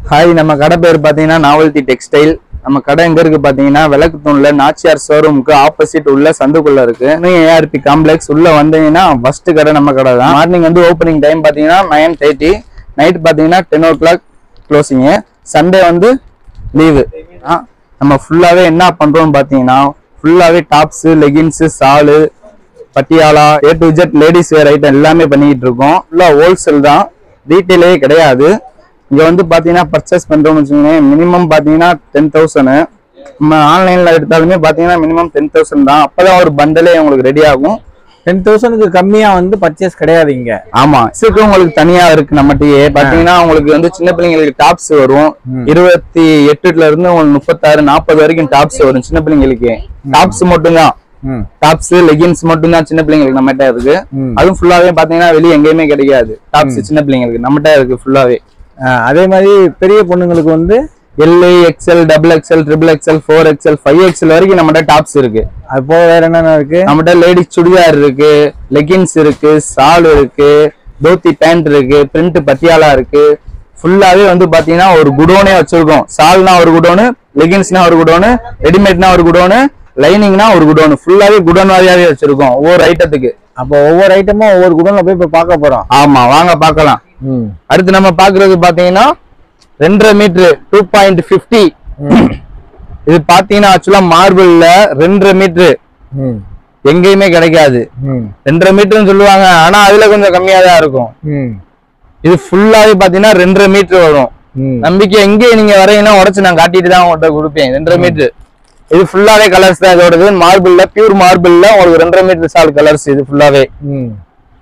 Hi நம்ம கடை பேர் பார்த்தீங்கன்னா நாவல்டி டெக்ஸ்டைல் நம்ம கடை எங்க இருக்கு பார்த்தீங்கன்னா விளக்கு தூண்ல நாச்சியார் ஷோரூமுக்கு ஆப்போசிட் உள்ள சந்துக்குள்ள இருக்கு ஏஆர்பி காம்ப்ளெக்ஸ் உள்ள வந்தீங்கன்னா ஃபர்ஸ்ட் கடை நம்ம கடை தான் மார்னிங் வந்து ஓப்பனிங் டைம் பார்த்தீங்கன்னா நைன் தேர்ட்டி நைட் பார்த்தீங்கன்னா ten o'clock closing Sunday வந்து லீவு நம்ம ஃபுல்லாவே என்ன பண்றோம்னு பார்த்தீங்கன்னா ஃபுல்லாவே tops leggings shawl Patiala A to Z ladies wear item எல்லாமே பண்ணிக்கிட்டு இருக்கோம் ஃபுல்லா ஹோல்சேல் தான் ரீட்டைலே கிடையாது இங்க வந்து பாத்தீங்கன்னா பர்ச்சேஸ் பண்றோம்னு வச்சுக்கோங்களேன் மினிமம் பாத்தீங்கன்னா டென் தௌசண்ட் நம்ம ஆன்லைன்ல எடுத்தாலுமே பாத்தீங்கன்னா மினிமம் டென் தௌசண்ட் தான் அப்பதான் ஒரு பண்டலே உங்களுக்கு ரெடி ஆகும் டென் தௌசண்ட்க்கு கம்மியா வந்து பர்ச்சேஸ் கிடையாது இங்க ஆமா இதுக்கு உங்களுக்கு தனியா இருக்கு நம்மகிட்டயே பாத்தீங்கன்னா உங்களுக்கு வந்து சின்ன பிள்ளைங்களுக்கு டாப்ஸ் வரும் இருபத்தி எட்டுல இருந்து உங்களுக்கு முப்பத்தாறு நாற்பது வரைக்கும் டாப்ஸ் வரும் சின்ன பிள்ளைங்களுக்கு டாப்ஸ் மட்டும்தான் ம் டாப்ஸ் லெகின்ஸ் மட்டும் தான் சின்ன பிள்ளைங்களுக்கு நம்மகிட்ட இருக்கு ம். அதுவும் ஃபுல்லாவே பாத்தீங்கன்னா வெளிய எங்கேயுமே கிடைக்காது டாப்ஸ் சின்ன பிள்ளைங்களுக்கு நம்மகிட்ட இருக்கு ஃபுல்லாவே ஆஹ் அதே மாதிரி பெரிய பொண்ணுங்களுக்கு வந்து L XL double XL triple XL four XL five XL வரைக்கும் நம்மகிட்ட டாப்ஸ் இருக்கு அது போக வேற என்னென்ன இருக்கு நம்மகிட்ட லேடிஸ் சுடிதார் இருக்கு லெகின்ஸ் இருக்கு சால் இருக்கு தோத்தி பேண்ட் இருக்கு பிரிண்ட் பட்டியாலா இருக்கு ஃபுல்லாவே வந்து பாத்தீங்கன்னா ஒரு குடோனே வச்சிருக்கோம் சால்னா ஒரு குடோனு லெகின்ஸ்னா ஒரு குடோனு ரெடிமேட்னா ஒரு குடோனு லைனிங்னா ஒரு குடோனு ஃபுல்லாவே குடோன் வாரியாவே வச்சிருக்கோம் ஒவ்வொரு ஐட்டத்துக்கு அப்போ ஒவ்வொரு ஐட்டமும் ஒவ்வொரு குடோன்ல போய் இப்ப பார்க்க போறோம் ஆமா வாங்க பார்க்கலாம் ம் அடுத்து நம்ம பாக்குறது பாத்தீங்கன்னா ரெண்டரை மீட்டர் டூ பாயிண்ட் பிப்டி இது பாத்தீங்கன்னா ஆக்சுவலா மார்பிள்ல ரெண்டரை மீட்டர் ம் எங்கேயுமே கிடைக்காது ம் ரெண்டரை மீட்டர்னு சொல்லுவாங்க ஆனா அதுல கொஞ்சம் கம்மியா தான் இருக்கும் ம் இது ஃபுல்லாவே பாத்தீங்கன்னா ரெண்டரை மீட்டர் வரும் ம் நம்பிக்கை எங்கே நீங்க வரீங்கன்னா உடச்சு நான் காட்டிட்டு தான் உங்கள்கிட்ட கொடுப்பேன் ரெண்டரை மீட்டர் இது ஃபுல்லாவே கலர்ஸ் தான் இதோடது மார்பிள்ல பியூர் மார்பிள்ல உங்களுக்கு ரெண்டரை மீட்டர் சால் கலர்ஸ் இது ஃபுல்லாவே ம்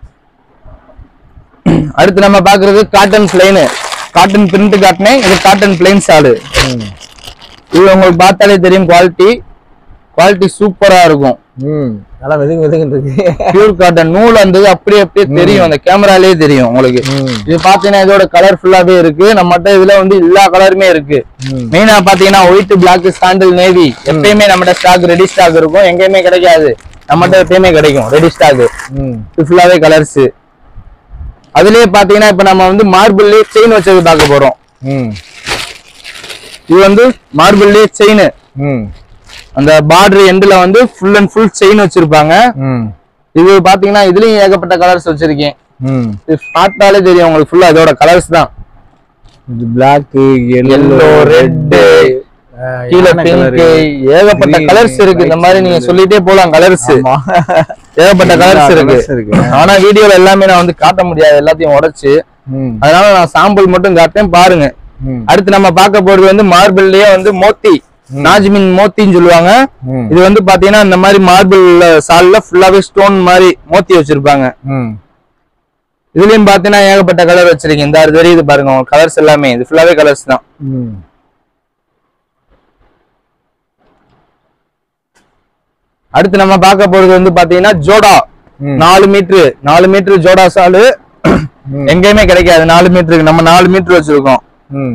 அடுத்து நம்ம பாக்குறது காட்டன் பிளைனு காட்டன் பிரிண்ட் காட்டினேன் இது காட்டன் பிளைன் சாலு ம் இது உங்களுக்கு பார்த்தாலே தெரியும் குவாலிட்டி குவாலிட்டி சூப்பரா இருக்கும் ம் நல்லா வெதுங்க வெதுங்க இருக்கு பியூர் காட்டன் நூல் அந்த இது அப்படியே அப்படியே தெரியும் அந்த கேமராலே தெரியும் உங்களுக்கு ம் இது பாத்தீங்கன்னா இதோட கலர் ஃபுல்லாவே இருக்கு நம்மகிட்ட இதுல வந்து எல்லா கலருமே இருக்கு ம் மெயினா பாத்தீங்கன்னா ஒயிட் பிளாக் சாண்டில் நேவி எப்பயுமே நம்மகிட்ட ஸ்டாக் ரெடி ஸ்டாக் இருக்கும் எங்கேயுமே கிடைக்காது நம்மகிட்ட எப்பயுமே கிடைக்கும் ரெடி ஸ்டாக் ம் இது ஃபுல்லாவே கலர்ஸ் அதுலயே பாத்தீங்கன்னா இப்ப நம்ம வந்து மார்பிள்லயே செயின் வச்சது பார்க்க போறோம் ம் இது வந்து மார்பிள்லயே செயின் ம் அந்த பார்டர் எண்ட்ல வந்து ஃபுல் அண்ட் ஃபுல் செயின் வச்சிருப்பாங்க ம் இது பாத்தீங்கன்னா இதுலயும் ஏகப்பட்ட கலர்ஸ் வச்சிருக்கேன் ம் இது பார்த்தாலே தெரியும் உங்களுக்கு ஃபுல்லா இதோட கலர்ஸ் தான் இது பிளாக் Yellow, எல்லோ red, கீழே பிங்க் ஏகப்பட்ட green, கலர்ஸ் இருக்கு இந்த white மாதிரி நீங்க colour. சொல்லிட்டே போலாம் கலர்ஸ் ஏகப்பட்ட எல்லா கலர்ஸ் இருக்கு colours இருக்கு. ஆனா வீடியோல எல்லாமே நான் வந்து காட்ட முடியாது எல்லாத்தையும் உடைச்சு ம் அதனால நான் சாம்பிள் மட்டும் காட்டேன் பாருங்க ம் அடுத்து நம்ம பார்க்க போறது வந்து மார்பிள்லயே வந்து மோத்தி நாஜ்மின் மோத்தின்னு சொல்லுவாங்க ம் இது வந்து பாத்தீங்கன்னா இந்த மாதிரி மார்பிள் சால்ல ஃபுல்லாவே ஸ்டோன் மாதிரி மோத்தி வச்சிருப்பாங்க ம் இதுலயும் பாத்தீங்கன்னா ஏகப்பட்ட கலர் வச்சிருக்கீங்க இந்த அது தெரியுது பாருங்க கலர்ஸ் எல்லாமே இது ஃபுல்லாவே கலர்ஸ் தான் ம் அடுத்து நம்ம பார்க்க போறது வந்து பாத்தீங்கன்னா ஜோடா ம். நாலு மீட்டரு நாலு மீட்டர் ஜோடா சாலு ம். எங்கேயுமே கிடைக்காது நாலு மீட்டருக்கு நம்ம நாலு மீட்டர் வச்சிருக்கோம் ம்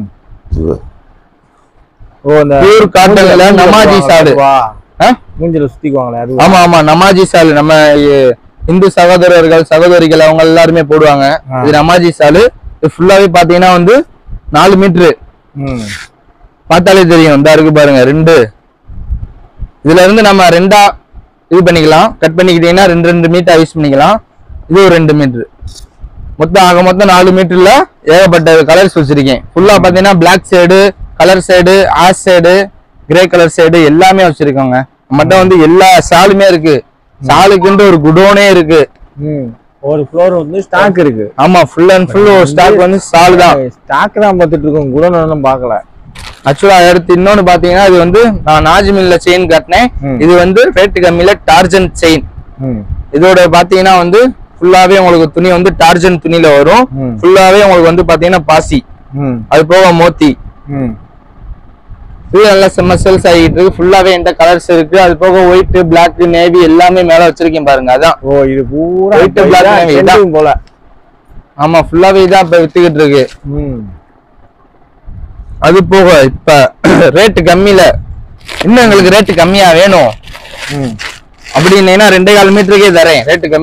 ஓ இந்த Pure cotton ல மூஞ்சில நமாஜி சுத்திக்குவாங்களே சாலு. அதுவா? ஆ? மூஞ்சில சுத்திக்குவாங்களே அது ஆமா ஆமா நமாஜி சாலு நம்ம இ- இந்து சகோதரர்கள் சகோதரிகள் அவங்க எல்லாருமே போடுவாங்க ஆ. இது நமாஜி சாலு இது ஃபுல்லாவே பாத்தீங்கன்னா வந்து நாலு மீட்டரு ம் பார்த்தாலே தெரியும் இந்த இருக்கு பாருங்க ரெண்டு இதுல இருந்து நம்ம ரெண்டா இது பண்ணிக்கலாம் கட் பண்ணிக்கிட்டீங்கன்னா ரெண்டு ரெண்டு மீட்டர் யூஸ் பண்ணிக்கலாம் இது ஒரு ரெண்டு மீட்டர் மொத்தம் ஆக மொத்தம் நாலு மீட்டர்ல ஏகப்பட்ட கலர்ஸ் வச்சிருக்கேன் ஃபுல்லா பாத்தீங்கன்னா black side colour side ash side grey colour side எல்லாமே வச்சிருக்கோங்க நம்மகிட்ட வந்து எல்லா சாலுமே இருக்கு சாலுக்குன்ட்டு ஒரு குடோனே இருக்கு ம் ஒரு ஃப்ளோர் வந்து ஸ்டாக் இருக்கு ஆமா ஃபுல் அண்ட் ஃபுல் ஸ்டாக் வந்து சால் தான் ஸ்டாக் தான் பார்த்துட்டு இருக்கோம் குடோன் ஒன்றும் பார்க்கல ஆக்சுவலா அடுத்து இன்னொன்னு பாத்தீங்கன்னா இது வந்து நான் நாஜ்மில்ல செயின் காட்டினேன் ம். இது வந்து ரேட் கம்மியில டார்ஜன் செயின் ம் இதோட பாத்தீங்கன்னா வந்து ஃபுல்லாவே உங்களுக்கு துணி வந்து டார்ஜன் துணியில வரும் ம். ஃபுல்லாவே உங்களுக்கு வந்து பாத்தீங்கன்னா பாசி ம் அது போக மோத்தி ம் இது நல்லா செம்ம சேல்ஸ் ஆகிட்டு இருக்கு ஃபுல்லாவே என்கிட்ட கலர்ஸ் இருக்கு அது போக ஒயிட் பிளாக் நேவி எல்லாமே மேல வச்சிருக்கேன் பாருங்க அதான் ஓ இது பூரா White, இப்ப black, இதான் navy, இதான். trending போல ஆமா ஃபுல்லாவே இதான் இப்ப வித்துக்கிட்டு இருக்கு ம் அது போக இப்ப ரேட் கம்மியில இன்னும் எங்களுக்கு ரேட் கம்மியா வேணும் ம் அப்படின்னீங்கன்னா ரெண்டே கால் மீட்டருக்கே தரேன் ரேட்டு கம்மி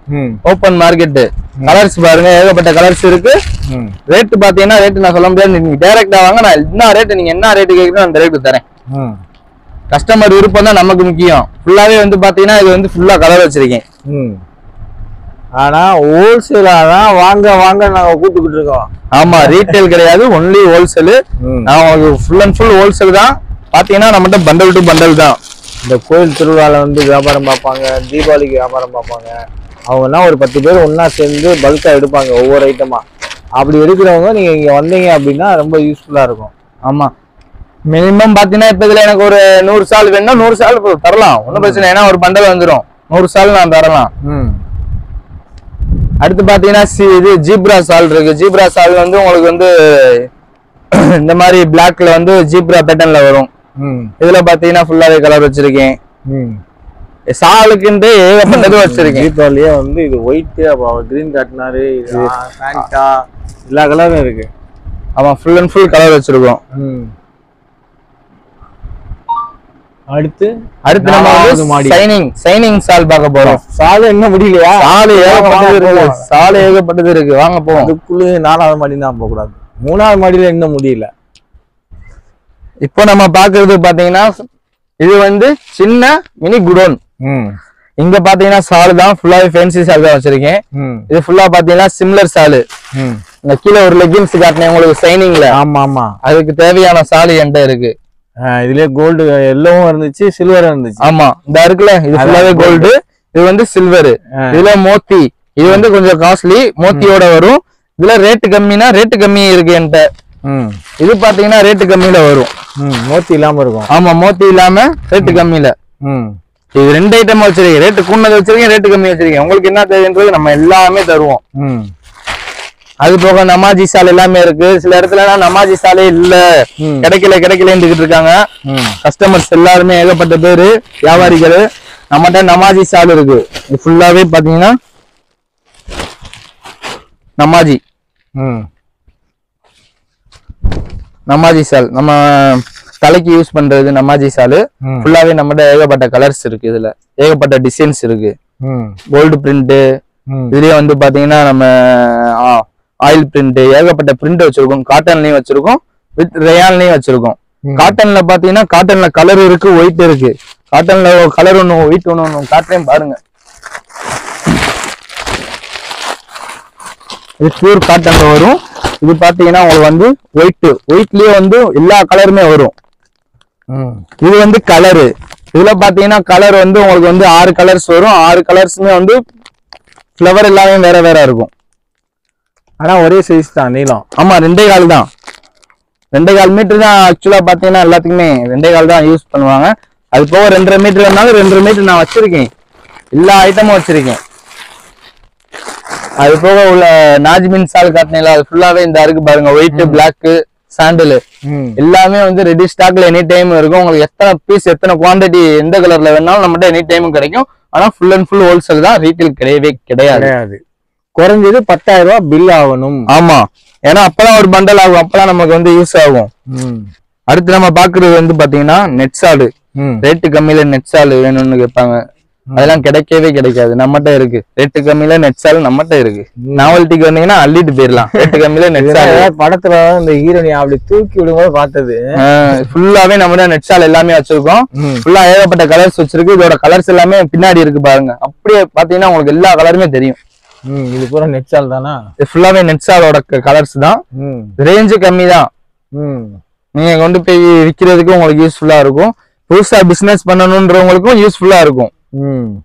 ம் ஓப்பன் மார்க்கெட் கலர்ஸ் பாருங்க ஏகப்பட்ட கலர்ஸ் இருக்கு ம் ரேட் பாத்தீங்கன்னா ரேட் நான் சொல்ல முடியாது நீங்க டைரக்டா வாங்க நான் என்ன ரேட் நீங்க என்ன ரேட் கேக்குறீங்களோ அந்த ரேட் தரேன் ம் கஸ்டமர் விருப்பம் தான் நமக்கு முக்கியம் ஃபுல்லாவே வந்து பாத்தீங்கன்னா இது வந்து ஃபுல்லா கலர் வச்சிருக்கேன் ம் ஆனா ஹோல்சேலா தான் வாங்க வாங்க நாங்க கூப்பிட்டுக்கிட்டு இருக்கோம் ஆமா ரீட்டைல் கிடையாது ஒன்லி ஹோல்சேல் ம். நான் உங்களுக்கு ஃபுல் அண்ட் ஃபுல் ஹோல்சேல் தான் பாத்தீங்கன்னா நம்மகிட்ட பண்டல் டு பண்டல் தான் இந்த கோயில் திருவிழால வந்து வியாபாரம் பார்ப்பாங்க தீபாவளிக்கு வியாபாரம் பார்ப்பாங்க அவங்கன்னா ஒரு பத்து பேர் ஒண்ணா சேர்ந்து பல்கா எடுப்பாங்க ஒவ்வொரு ஐட்டமா அப்படி எடுக்கிறவங்க நீங்க இங்க வந்தீங்க அப்படின்னா ரொம்ப யூஸ்ஃபுல்லா இருக்கும் ஆமா மினிமம் பாத்தீங்கன்னா இப்ப இதுல எனக்கு ஒரு நூறு சால் வேணும்னா நூறு சால் இப்ப தரலாம் ஒன்றும் பிரச்சனை இல்லை. ஏன்னா ஒரு பண்டல் வந்துரும் நூறு சால் நான் தரலாம் ம் அடுத்து பாத்தீங்கன்னா சி- இது ஜீப்ரா சால் இருக்கு ஜீப்ரா சால் வந்து உங்களுக்கு வந்து இந்த மாதிரி பிளாக்ல வந்து ஜீப்ரா பேட்டர்ன்ல வரும் ம் இதுல பாத்தீங்கன்னா ஃபுல்லாவே கலர் வச்சிருக்கேன் ம் சாலுக்குன்ட்டு ஏகப்பட்டது வச்சிருக்கேன் தீபாவளியே வந்து இது ஒயிட் அப்போ கிரீன் காட்டினாரு இது ஃபேண்டா எல்லா கலரும் இருக்கு ஆமா ஃபுல் அண்ட் ஃபுல் கலர் வச்சிருக்கோம் ம் அடுத்து அடுத்து நம்ம நாலாவது வந்து மாடி. சைனிங் சைனிங் சால் பார்க்க போறோம் சாலை என்ன முடியலையா சாலு ஏகப்பட்டது வாங்க, இருக்கு போலாம். சாலு ஏகப்பட்டது இருக்கு வாங்க போவோம் அதுக்குள்ளே நாலாவது மாடி தான் போக கூடாது மூணாவது மாடியில இன்னும் முடியல இப்போ நம்ம பாக்குறது பாத்தீங்கன்னா இது வந்து சின்ன மினி குடோன் ம் இங்க பாத்தீங்கன்னா சாலு தான் ஃபுல்லாவே ஃபேன்சி சால் தான் வச்சிருக்கேன் ம் இது ஃபுல்லா பாத்தீங்கன்னா சிம்லர் சாலு ம் இந்த கீழே ஒரு லெகின்ஸ் காட்டினேன் உங்களுக்கு சைனிங்ல ஆமா ஆமா அதுக்கு தேவையான சாலு என்கிட்ட இருக்கு ஆஹ் இதுலயே கோல்டு எல்லோவும் இருந்துச்சு சில்வரும் இருந்துச்சு ஆமா இந்த இருக்குல்ல இது அதான் ஃபுல்லாவே gold. கோல்டு இது வந்து சில்வர் ஆ. இதுல மோத்தி இது வந்து கொஞ்சம் காஸ்ட்லி மோத்தியோட வரும் இதுல ரேட்டு கம்மினா ரேட்டு கம்மி இருக்கு என்கிட்ட ம் இது பாத்தீங்கன்னா ரேட்டு கம்மியில வரும் ம் மோத்தி இல்லாம இருக்கும் ஆமா மோத்தி இல்லாம ரேட்டு கம்மியில ம் இது ரெண்டு ஐட்டம் வச்சிருக்கேன் ரேட்டு கூடது வச்சிருக்கேன் ரேட்டு கம்மி வச்சிருக்கேன் உங்களுக்கு என்ன தேவைன்றது நம்ம எல்லாமே தருவோம் ம் அது போக நமாஜி சால் எல்லாமே இருக்கு சில இடத்துல நமாஜி சாலே இல்ல ம். கிடைக்கல கிடைக்கலன்னு இருக்காங்க ம் கஸ்டமர்ஸ் எல்லாருமே ஏகப்பட்ட பேரு வியாபாரிகள் நம்மகிட்ட நமாஜி சால் இருக்கு இது ஃபுல்லாவே பாத்தீங்கன்னா நமாஜி ம் நமாஜி சால் நம்ம தலைக்கு யூஸ் பண்றது நமாஜி சாலு ம். ஃபுல்லாவே நம்மகிட்ட ஏகப்பட்ட கலர்ஸ் இருக்கு இதுல ஏகப்பட்ட டிசைன்ஸ் இருக்கு ம் கோல்டு பிரிண்ட் ம் இதுலயே வந்து பாத்தீங்கன்னா நம்ம ஆயில் பிரிண்ட் ஏகப்பட்ட பிரிண்ட் வச்சிருக்கோம் காட்டன்லயும் வச்சிருக்கோம் வித் ரேயான்லயும் வச்சிருக்கோம் ம். காட்டன்ல பாத்தீங்கன்னா காட்டன்ல கலர் இருக்கு ஒயிட் இருக்கு காட்டன்ல கலர் ஒண்ணு ஒயிட் ஒண்ணு ஒண்ணு காட்டுறேன் பாருங்க இது பியூர் காட்டன்ல வரும் இது பாத்தீங்கன்னா உங்களுக்கு வந்து ஒயிட் ஒயிட்லயே வந்து எல்லா கலருமே வரும் ம் இது வந்து கலரு இதுல பாத்தீங்கன்னா கலர் வந்து உங்களுக்கு வந்து ஆறு கலர்ஸ் வரும் ஆறு கலர்ஸுமே வந்து ஃப்ளவர் எல்லாமே வேற வேற இருக்கும் ஆனா ஒரே சைஸ் தான் நீளம் ஆமா ரெண்டே கால் தான் ரெண்டே கால் மீட்டர் தான் ஆக்சுவலா பாத்தீங்கன்னா எல்லாத்துக்குமே ரெண்டே கால் தான் யூஸ் பண்ணுவாங்க அது போக ரெண்டரை மீட்டர் இருந்தாலும் ரெண்டரை மீட்டர் நான் வச்சிருக்கேன் எல்லா ஐட்டமும் வச்சிருக்கேன் அது போக உள்ள நாஜ்மின் சால் காட்டினீங்களா அது ஃபுல்லாவே இந்த இருக்கு பாருங்க ஒயிட் பிளாக் சாண்டில் ம் எல்லாமே வந்து ரெடி ஸ்டாக்ல எனி டைம் இருக்கும் உங்களுக்கு எத்தனை பீஸ் எத்தனை குவாண்டிட்டி எந்த கலர்ல வேணாலும் நம்மகிட்ட எனி டைமும் கிடைக்கும் ஆனா ஃபுல் அண்ட் ஃபுல் ஹோல்சேல் தான் ரீட்டைல் கிடையவே கிடையாது கிடையாது குறைஞ்சது பத்தாயிரம் ரூபாய் பில் ஆகணும் ஆமா ஏன்னா அப்பதான் ஒரு பண்டல் ஆகும் அப்பதான் நமக்கு வந்து யூஸ் ஆகும் ம் அடுத்து நம்ம பாக்குறது வந்து பாத்தீங்கன்னா நெட் சாடு ம் ரேட்டு கம்மியில நெட் சால் வேணும்னு கேட்பாங்க அதெல்லாம் கிடைக்கவே கிடைக்காது நம்மகிட்ட இருக்கு ரேட்டு கம்மியில நெட் சால் நம்மகிட்ட இருக்கு நாவல்ட்டிக்கு வந்தீங்கன்னா அள்ளிட்டு போயிடலாம் ரேட்டு கம்மியில நெட் இதெல்லாம் சால் ஏதாவது படத்துல இந்த ஹீரோனி அப்படி தூக்கி விடும்போது பார்த்தது ஃபுல்லாவே நம்மகிட்ட நெட் சால் எல்லாமே வச்சிருக்கோம் ம் ஃபுல்லா ஏகப்பட்ட கலர்ஸ் வச்சிருக்கு இதோட கலர்ஸ் எல்லாமே பின்னாடி இருக்கு பாருங்க அப்படியே பாத்தீங்கன்னா உங்களுக்கு எல்லா கலருமே தெரியும் ம் இது பூரா நெட்சால் தானா இது ஃபுல்லாவே நெட்ஸாலோட கலர்ஸ் தான் ம் ரேஞ்சு கம்மி தான் ம் நீங்க கொண்டு போய் விற்கிறதுக்கு உங்களுக்கு யூஸ்ஃபுல்லா இருக்கும் புதுசா பிசினஸ் பண்ணணுன்றவங்களுக்கும் யூஸ்ஃபுல்லா இருக்கும் ம்